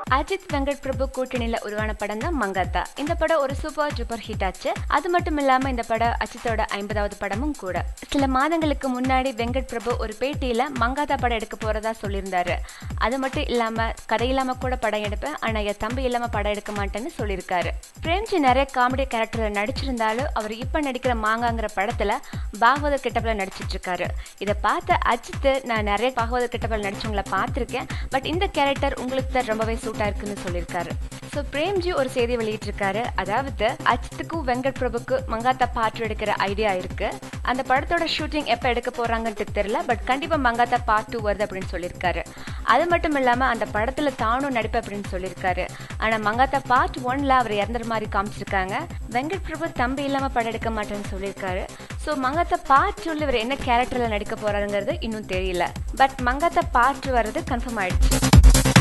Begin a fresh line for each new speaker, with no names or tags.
அஜித் வெங்கட் பிரபு கூட்டணியில உருவான படம் தான் மங்காத்தா இந்த படம் ஒரு சூப்பர் டூப்பர் ஹிட் ஆச்சு அது மட்டும் இல்லாம இந்த படம் அஜித்தோட ஐம்பதாவது படமும் கூட சில மாதங்களுக்கு முன்னாடி வெங்கட் பிரபு ஒரு பேட்டியில மங்காத்தா படம் எடுக்க போறதா சொல்லியிருந்தாரு அது மட்டும் இல்லாம கதை இல்லாம கூட படம் எடுப்பேன் ஆனா என் தம்பி இல்லாம படம் எடுக்க மாட்டேன்னு சொல்லியிருக்காரு பிரேம்ஜி நிறைய காமெடி கேரக்டர்ல நடிச்சிருந்தாலும் அவர் இப்ப நடிக்கிற மாங்காங்கிற படத்துல பாகவத கிட்டப்பல நடிச்சிட்டு இருக்காரு இதை பார்த்த அஜித் நான் நிறைய பாகவத கிட்டப்பல நடிச்சவங்கள பார்த்திருக்கேன் பட் இந்த கேரக்டர் உங்களுக்கு தான் ரொம்பவே சூட்டா இருக்குன்னு சொல்லியிருக்காரு ஸோ பிரேம்ஜி ஒரு செய்தி வெளியிட்டிருக்காரு அதாவது அஜித்துக்கும் வெங்கட் பிரபுக்கு மங்காத்தா பாட்டு எடுக்கிற ஐடியா இருக்கு அந்த படத்தோட ஷூட்டிங் எப்போ எடுக்க போறாங்கன்ட்டு தெரியல பட் கண்டிப்பா மங்காத்தா பார்ட் டூ வருது அப்படின்னு சொல்லியிருக்காரு அது மட்டும் இல்லாம அந்த படத்துல தானும் நடிப்பு அப்படின்னு சொல்லியிருக்காரு ஆனா மங்காத்தா பார்ட் ஒன்ல அவர் இறந்துற மாதிரி காமிச்சிருக்காங்க வெங்கட் பிரபு தம்பி இல்லாம படம் எடுக்க மாட்டேன்னு சொல்லியிருக்காரு ஸோ மங்காத்தா பார்ட் டூல இவர் என்ன கேரக்டர்ல நடிக்க போறாருங்கிறது இன்னும் தெரியல பட் மங்காத்தா பார்ட் வர்றது கன்ஃபார்ம் ஆயிடுச்சு